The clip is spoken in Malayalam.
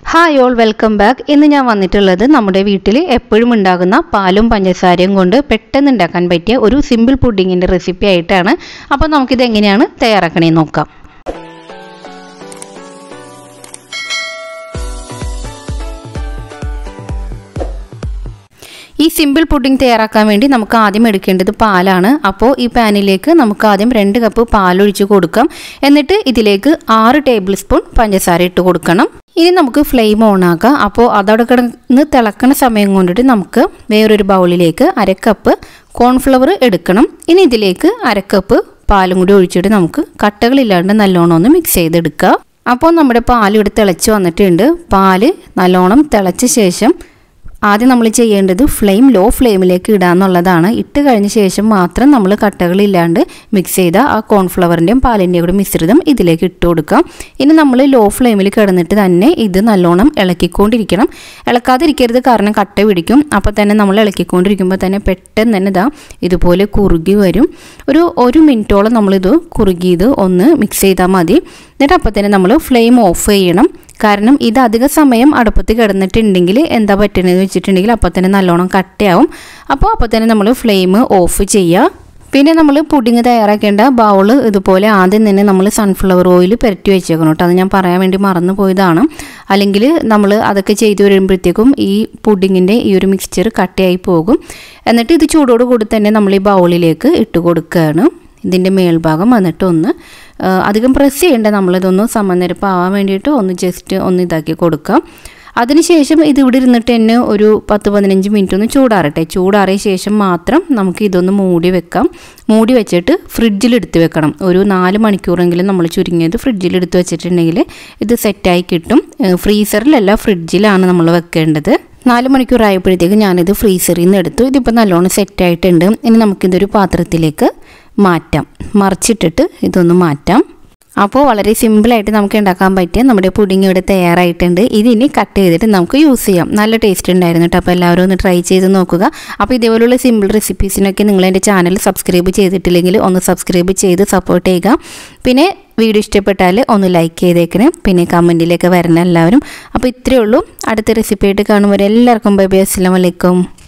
ഹായ് ഓൾ വെൽക്കം ബാക്ക് ഇന്ന് ഞാൻ വന്നിട്ടുള്ളത് നമ്മുടെ വീട്ടിൽ എപ്പോഴും ഉണ്ടാകുന്ന പാലും പഞ്ചസാരയും കൊണ്ട് പെട്ടെന്ന് ഉണ്ടാക്കാൻ പറ്റിയ ഒരു സിമ്പിൾ പുഡിങ്ങിൻ്റെ റെസിപ്പി ആയിട്ടാണ് അപ്പോൾ നമുക്കിത് എങ്ങനെയാണ് തയ്യാറാക്കണേ നോക്കാം ഈ സിമ്പിൾ പുഡിംഗ് തയ്യാറാക്കാൻ വേണ്ടി നമുക്ക് ആദ്യം എടുക്കേണ്ടത് പാലാണ് അപ്പോൾ ഈ പാനിലേക്ക് നമുക്ക് ആദ്യം രണ്ട് കപ്പ് പാലൊഴിച്ച് കൊടുക്കാം എന്നിട്ട് ഇതിലേക്ക് ആറ് ടേബിൾ സ്പൂൺ പഞ്ചസാര ഇട്ട് കൊടുക്കണം ഇനി നമുക്ക് ഫ്ലെയിം ഓൺ ആക്കാം അപ്പോൾ അതവിടെ കിടന്ന് തിളക്കണ സമയം കൊണ്ടിട്ട് നമുക്ക് വേറൊരു ബൗളിലേക്ക് അരക്കപ്പ് കോൺഫ്ലവർ എടുക്കണം ഇനി ഇതിലേക്ക് അരക്കപ്പ് പാലും കൂടി ഒഴിച്ചിട്ട് നമുക്ക് കട്ടകളില്ലാണ്ട് നല്ലോണം ഒന്ന് മിക്സ് ചെയ്തെടുക്കുക അപ്പോൾ നമ്മുടെ പാൽ ഇവിടെ തിളച്ച് വന്നിട്ടുണ്ട് പാല് നല്ലോണം തിളച്ച ശേഷം ആദ്യം നമ്മൾ ചെയ്യേണ്ടത് ഫ്ലെയിം ലോ ഫ്ലെയിമിലേക്ക് ഇടുക എന്നുള്ളതാണ് ഇട്ട് കഴിഞ്ഞ ശേഷം മാത്രം നമ്മൾ കട്ടകളില്ലാണ്ട് മിക്സ് ചെയ്ത ആ കോൺഫ്ലവറിൻ്റെയും പാലിൻ്റെയും കൂടെ മിശ്രിതം ഇതിലേക്ക് ഇട്ട് കൊടുക്കാം ഇനി നമ്മൾ ലോ ഫ്ലെയിമിൽ കിടന്നിട്ട് തന്നെ ഇത് നല്ലോണം ഇളക്കിക്കൊണ്ടിരിക്കണം ഇളക്കാതിരിക്കരുത് കാരണം കട്ട പിടിക്കും അപ്പോൾ തന്നെ നമ്മൾ ഇളക്കിക്കൊണ്ടിരിക്കുമ്പോൾ തന്നെ പെട്ടെന്ന് തന്നെ ഇതാ ഇതുപോലെ കുറുകി വരും ഒരു ഒരു മിനിറ്റോളം നമ്മളിത് കുറുകിയത് ഒന്ന് മിക്സ് ചെയ്താൽ മതി എന്നിട്ട് അപ്പോൾ തന്നെ നമ്മൾ ഫ്ലെയിം ഓഫ് ചെയ്യണം കാരണം ഇത് അധിക സമയം അടുപ്പത്ത് കിടന്നിട്ടുണ്ടെങ്കിൽ എന്താ പറ്റുന്നതെന്ന് വെച്ചിട്ടുണ്ടെങ്കിൽ അപ്പോൾ തന്നെ നല്ലോണം കട്ടയാവും അപ്പോൾ അപ്പോൾ തന്നെ നമ്മൾ ഫ്ലെയിം ഓഫ് ചെയ്യുക പിന്നെ നമ്മൾ പുഡിങ് തയ്യാറാക്കേണ്ട ബൗള് ഇതുപോലെ ആദ്യം തന്നെ നമ്മൾ സൺഫ്ലവർ ഓയിൽ പുരട്ടി വെച്ചേക്കണം കേട്ടോ അത് ഞാൻ പറയാൻ വേണ്ടി മറന്നു പോയതാണ് അല്ലെങ്കിൽ നമ്മൾ അതൊക്കെ ചെയ്ത് വരുമ്പോഴത്തേക്കും ഈ പുഡിങ്ങിൻ്റെ ഈ ഒരു മിക്സ്ചർ കട്ടയായി പോകും എന്നിട്ട് ഇത് ചൂടോട് കൂടി തന്നെ നമ്മൾ ഈ ബൗളിലേക്ക് ഇട്ട് കൊടുക്കുകയാണ് ഇതിൻ്റെ മേൽഭാഗം വന്നിട്ട് ഒന്ന് അധികം പ്രസ് ചെയ്യേണ്ട നമ്മളിതൊന്ന് സമനിരപ്പാവാൻ വേണ്ടിയിട്ട് ഒന്ന് ജസ്റ്റ് ഒന്ന് ഇതാക്കി കൊടുക്കാം അതിനുശേഷം ഇത് ഇവിടെ ഇരുന്നിട്ട് തന്നെ ഒരു പത്ത് പതിനഞ്ച് മിനിറ്റ് ഒന്ന് ചൂടാറട്ടെ ചൂടാറിയ ശേഷം മാത്രം നമുക്ക് ഇതൊന്ന് മൂടി വെക്കാം മൂടി വെച്ചിട്ട് ഫ്രിഡ്ജിൽ എടുത്ത് വെക്കണം ഒരു നാല് മണിക്കൂറെങ്കിലും നമ്മൾ ചുരുങ്ങിയത് ഫ്രിഡ്ജിൽ എടുത്ത് വെച്ചിട്ടുണ്ടെങ്കിൽ ഇത് സെറ്റായി കിട്ടും ഫ്രീസറിലല്ല ഫ്രിഡ്ജിലാണ് നമ്മൾ വെക്കേണ്ടത് നാല് മണിക്കൂർ ആയപ്പോഴത്തേക്ക് ഞാനിത് ഫ്രീസറിൽ നിന്ന് എടുത്തു ഇതിപ്പോൾ നല്ലോണം സെറ്റായിട്ടുണ്ട് ഇനി നമുക്കിതൊരു പാത്രത്തിലേക്ക് മാറ്റാം മറിച്ചിട്ടിട്ട് ഇതൊന്ന് മാറ്റാം അപ്പോൾ വളരെ സിമ്പിളായിട്ട് നമുക്ക് ഉണ്ടാക്കാൻ പറ്റിയ നമ്മുടെ പുഡിങ് ഇവിടെ തയ്യാറായിട്ടുണ്ട് ഇതിനി കട്ട് ചെയ്തിട്ട് നമുക്ക് യൂസ് ചെയ്യാം നല്ല ടേസ്റ്റ് ഉണ്ടായിരുന്നു കേട്ടോ അപ്പോൾ എല്ലാവരും ഒന്ന് ട്രൈ ചെയ്ത് നോക്കുക അപ്പോൾ ഇതേപോലുള്ള സിമ്പിൾ റെസിപ്പീസിനൊക്കെ നിങ്ങൾ എൻ്റെ ചാനൽ സബ്സ്ക്രൈബ് ചെയ്തിട്ടില്ലെങ്കിൽ ഒന്ന് സബ്സ്ക്രൈബ് ചെയ്ത് സപ്പോർട്ട് ചെയ്യുക പിന്നെ വീഡിയോ ഇഷ്ടപ്പെട്ടാൽ ഒന്ന് ലൈക്ക് ചെയ്തേക്കണേ പിന്നെ കമൻറ്റിലേക്ക് വരണം എല്ലാവരും അപ്പോൾ ഇത്രയേ ഉള്ളൂ അടുത്ത റെസിപ്പി ആയിട്ട് കാണുമ്പോൾ എല്ലാവർക്കും ബൈ ബൈ അസ്സാം വലൈക്കും